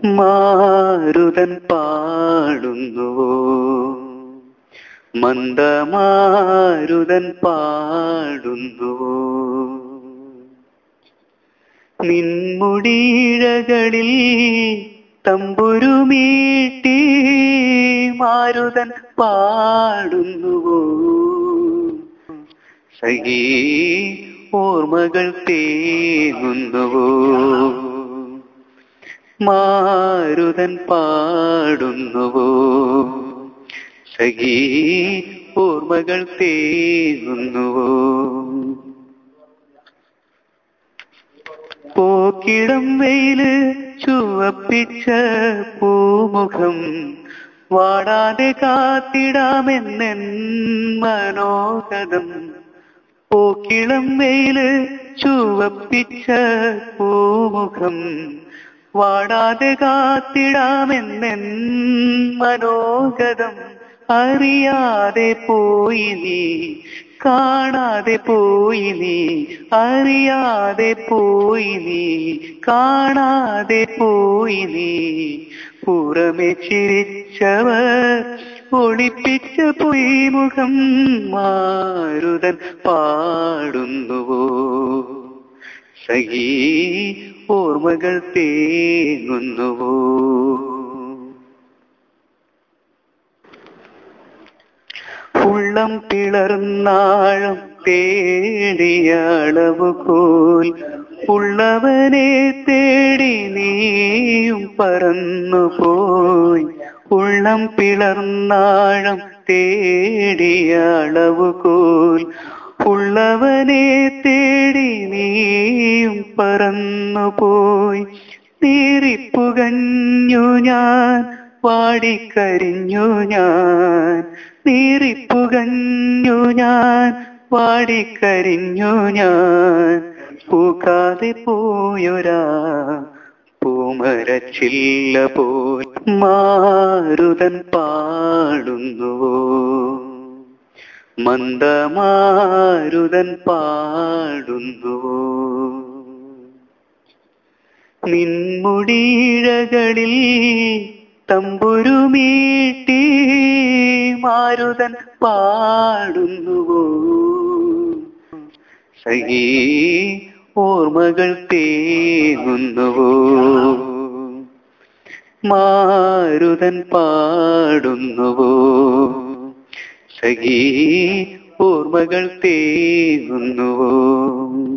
മാരുതൻ പാടുന്നുവോ മന്ദമാരുതൻ പാടുന്നുവോ നിൻമുടിയിഴകളിൽ തമ്പുരുമീട്ടി മാരുതൻ പാടുന്നുവോ സഖീ ഓർമ്മകൾ തേങ്ങുന്നുവോ മാരുതൻ പാടുന്നുവോ സഖീ ഓർമ്മകൾ തേങ്ങുന്നുവോ പോക്കിടം വെയില് ചുവപ്പിച്ച പൂമുഖം വാടാതെ കാത്തിടാമെന്നെൻ മനോഗതം പോക്കിളം വെയില് ചുവപ്പിച്ച പൂമുഖം വാടാതെ കാത്തിടാമെന്നെൻ മനോഗതം അറിയാതെ പോയി നീ കാണാതെ പോയി നീ അറിയാതെ പോയി നീ കാണാതെ പോയി നീ പുറമെ ചിരിച്ചവർ ഒളിപ്പിച്ച പൊയ്മുഖം മാരുതൻ പാടുന്നുവോ സഖീ ഓർമ്മകൾ തേങ്ങുന്നുവോ ഉള്ളം പിളർന്നാഴം തേടിയ അളവുകോൽ ഉള്ളവനെ തേടി നീയും പറന്നുപോയി ഉള്ളം പിളർന്നാഴം തേടിയ അളവുകോൽ ഉള്ളവനെ തേടി നീയും പറന്നുപോയി നീറിപ്പുകഞ്ഞു ഞാൻ വാടിക്കരിഞ്ഞു ഞാൻ നീറിപ്പുകഞ്ഞു ഞാൻ വാടിക്കരിഞ്ഞു ഞാൻ പൂക്കാതെ പോയൊരാ പൂമരച്ചില്ല പോൽ മാരുതൻ പാടുന്നുവോ മന്ദമാരുതൻ പാടുന്നുവോ നിൻമുടിയിഴകളിൽ തമ്പുരുമീട്ടി മാരുതൻ പാടുന്നുവോ സഖീ ഓർമ്മകൾ തേങ്ങുന്നുവോ മാരുതൻ പാടുന്നുവോ സഖീ ഓർമ്മകൾ തേങ്ങുന്നുവോ